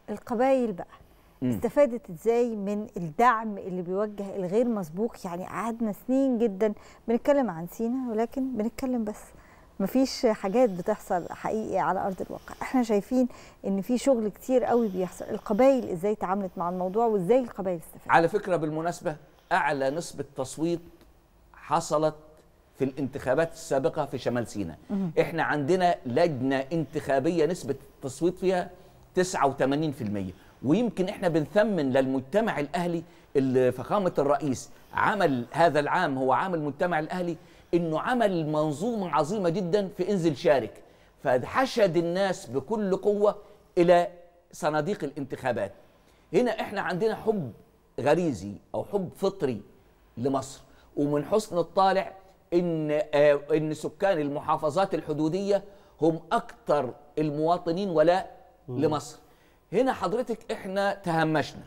القبائل بقى استفادت ازاي من الدعم اللي بيوجه الغير مسبوق يعني قعدنا سنين جدا بنتكلم عن سينا ولكن بنتكلم بس مفيش حاجات بتحصل حقيقي على ارض الواقع احنا شايفين ان في شغل كتير قوي بيحصل القبائل ازاي تعاملت مع الموضوع وازاي القبائل استفادت على فكرة بالمناسبة أعلى نسبة تصويت حصلت في الانتخابات السابقة في شمال سيناء احنا عندنا لجنة انتخابية نسبة التصويت فيها 89% ويمكن احنا بنثمن للمجتمع الأهلي اللي فخامة الرئيس عمل هذا العام هو عام المجتمع الأهلي انه عمل منظومة عظيمة جدا في انزل شارك فحشد الناس بكل قوة إلى صناديق الانتخابات هنا احنا عندنا حب غريزي او حب فطري لمصر ومن حسن الطالع ان آه ان سكان المحافظات الحدوديه هم اكثر المواطنين ولاء لمصر هنا حضرتك احنا تهمشنا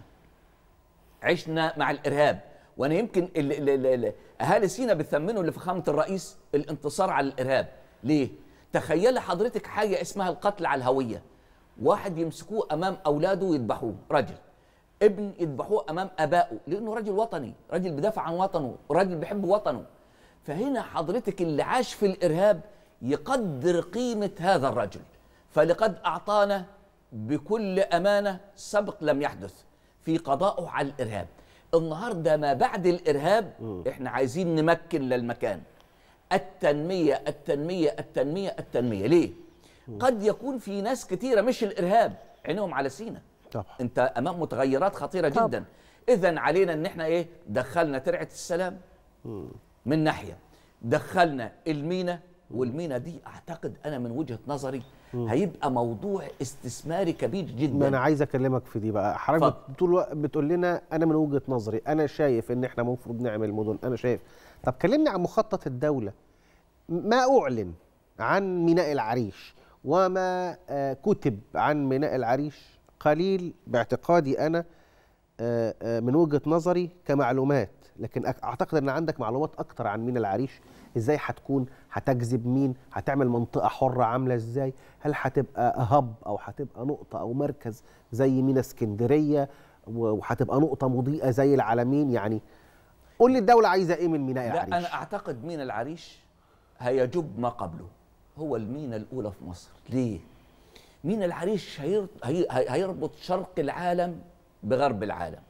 عشنا مع الارهاب وانا يمكن ال- ال- ال- ال- اهالي سينا بيثمنوا لفخامه الرئيس الانتصار على الارهاب ليه تخيل حضرتك حاجه اسمها القتل على الهويه واحد يمسكوه امام اولاده ويذبحوه رجل ابن يذبحوه امام ابائه لانه راجل وطني راجل بيدافع عن وطنه راجل بيحب وطنه فهنا حضرتك اللي عاش في الارهاب يقدر قيمه هذا الرجل فلقد اعطانا بكل امانه سبق لم يحدث في قضائه على الارهاب النهارده ما بعد الارهاب احنا عايزين نمكن للمكان التنميه التنميه التنميه التنميه ليه قد يكون في ناس كتيره مش الارهاب عينهم على سينا طبعا انت امام متغيرات خطيره طبعا. جدا اذا علينا ان احنا ايه دخلنا ترعه السلام من ناحيه دخلنا المينا والمينا دي اعتقد انا من وجهه نظري هيبقى موضوع استثماري كبير ما جدا انا عايز اكلمك في دي بقى حضرتك اتفضل. بت- طول الوقت بتقول لنا انا من وجهه نظري انا شايف ان احنا المفروض نعمل مدن انا شايف طب كلمني عن مخطط الدوله ما اعلن عن ميناء العريش وما آه، كتب عن ميناء العريش قليل باعتقادي انا آه، آه، من وجهه نظري كمعلومات لكن أك- اعتقد ان عندك معلومات اكتر عن ميناء العريش ازاي هتكون هتجذب مين هتعمل منطقه حره عامله ازاي هل هتبقى هب او هتبقى نقطه او مركز زي ميناء اسكندريه و- وهتبقى نقطه مضيئه زي العالمين يعني قول لي الدوله عايزه ايه من ميناء لا العريش انا اعتقد مينا العريش هيجب ما قبله هو المينا الاولى في مصر ليه مينا العريش هير- هي- هي- هيربط شرق العالم بغرب العالم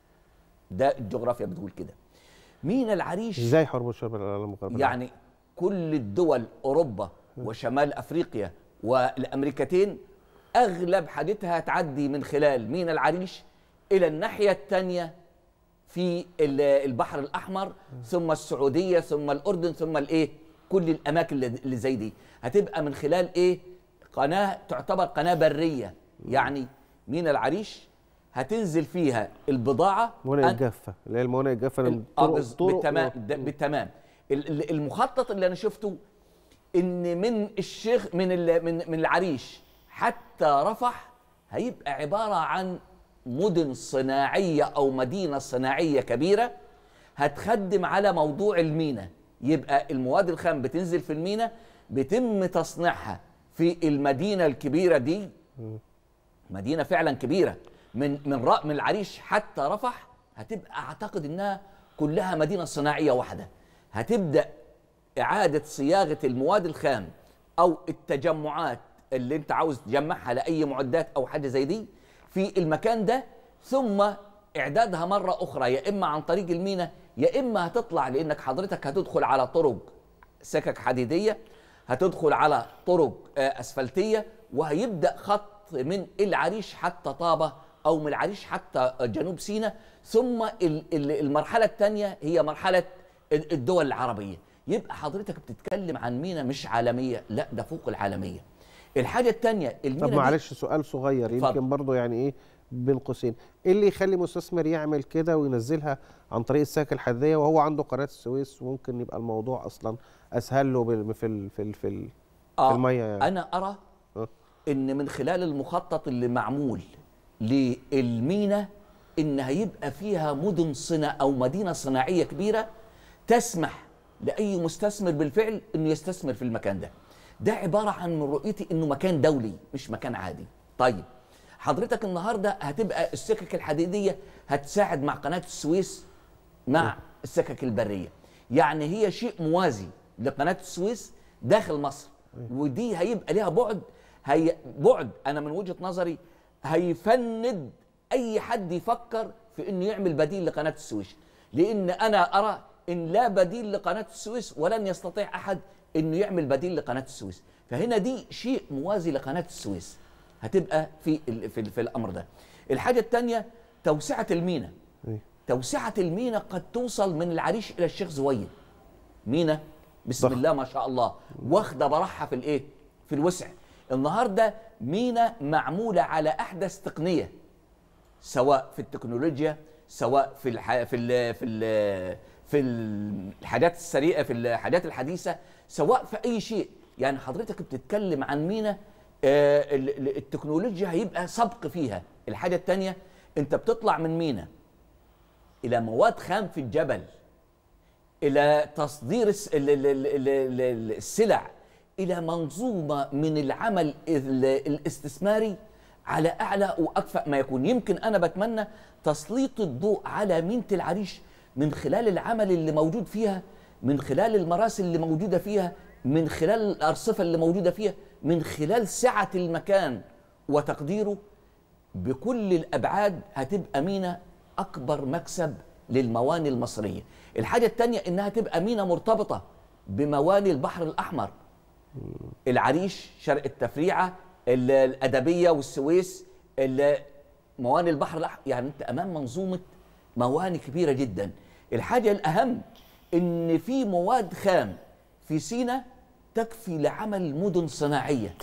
ده الجغرافيا بتقول كده مينا العريش ازاي حرب الشرق العالم والغرب يعني كل الدول اوروبا وشمال افريقيا والامريكتين اغلب حاجتها تعدي من خلال مينا العريش الى الناحيه الثانيه في ال- البحر الاحمر ثم السعوديه ثم الاردن ثم الايه كل الاماكن اللي اللي زي دي هتبقى من خلال ايه قناه تعتبر قناه بريه يعني مينا العريش هتنزل فيها البضاعه موانئ أن- الجافه اللي هي الموانئ الجافه ال- لما آه طرق- بز- طرق بالتمام و- ده- بالتمام ال- ال- المخطط اللي انا شفته ان من الشيخ من ال- من من العريش حتى رفح هيبقى عباره عن مدن صناعيه او مدينه صناعيه كبيره هتخدم على موضوع المينا يبقى المواد الخام بتنزل في المينا بيتم تصنيعها في المدينه الكبيره دي مدينه فعلا كبيره من من رأ من العريش حتى رفح هتبقى اعتقد انها كلها مدينه صناعيه واحده هتبدا اعاده صياغه المواد الخام او التجمعات اللي انت عاوز تجمعها لاي معدات او حاجه زي دي في المكان ده ثم اعدادها مره اخرى يا اما عن طريق المينا يا اما هتطلع لانك حضرتك هتدخل على طرق سكك حديديه هتدخل على طرق آه، اسفلتيه وهيبدا خط من العريش حتى طابه او من العريش حتى جنوب سيناء ثم ال- ال- المرحله الثانيه هي مرحله ال- الدول العربيه يبقى حضرتك بتتكلم عن مينا مش عالميه لا ده فوق العالميه الحاجه الثانيه المينا طب دي- معلش سؤال صغير اتفضل. يمكن برضه يعني ايه بين قوسين ايه اللي يخلي مستثمر يعمل كده وينزلها عن طريق السكك الحديديه وهو عنده قناه السويس وممكن يبقى الموضوع اصلا اسهل له بال- في ال في ال في, ال في الميه يعني انا ارى آه. ان من خلال المخطط اللي معمول للمينا ان هيبقى فيها مدن صناع او مدينه صناعيه كبيره تسمح لاي مستثمر بالفعل انه يستثمر في المكان ده ده عباره عن من رؤيتي انه مكان دولي مش مكان عادي طيب حضرتك النهارده هتبقى السكك الحديديه هتساعد مع قناه السويس مع السكك البريه يعني هي شيء موازي لقناه السويس داخل مصر ودي هيبقى ليها بعد هي بعد انا من وجهه نظري هيفند اي حد يفكر في انه يعمل بديل لقناه السويس لان انا ارى ان لا بديل لقناه السويس ولن يستطيع احد انه يعمل بديل لقناه السويس فهنا دي شيء موازي لقناه السويس هتبقى في ال- في, ال- في الامر ده الحاجه الثانيه توسعه المينا أيوة. توسعه المينا قد توصل من العريش الى الشيخ زويد مينا بسم ضخم. الله ما شاء الله واخده براحها في الايه في الوسع النهارده مينا معموله على احدث تقنيه سواء في التكنولوجيا سواء في الح... في ال... في ال... في الحاجات السريعه في الحاجات الحديثه سواء في اي شيء يعني حضرتك بتتكلم عن مينا آه، ال- ال- التكنولوجيا هيبقى سبق فيها الحاجه الثانيه انت بتطلع من مينا الى مواد خام في الجبل الى تصدير الس- ال- ال- ال- ال- ال- السلع الى منظومه من العمل ال- الاستثماري على اعلى واكفأ ما يكون يمكن انا بتمنى تسليط الضوء على مينة العريش من خلال العمل اللي موجود فيها من خلال المراسل اللي موجوده فيها من خلال الارصفه اللي موجوده فيها من خلال سعه المكان وتقديره بكل الابعاد هتبقى مينا اكبر مكسب للمواني المصريه الحاجه الثانيه انها تبقى مينا مرتبطه بمواني البحر الاحمر العريش شرق التفريعه ال- الادبيه والسويس ال- مواني البحر الاحمر يعني انت امام منظومه مواني كبيره جدا الحاجه الاهم ان في مواد خام في سينا تكفي لعمل مدن صناعيه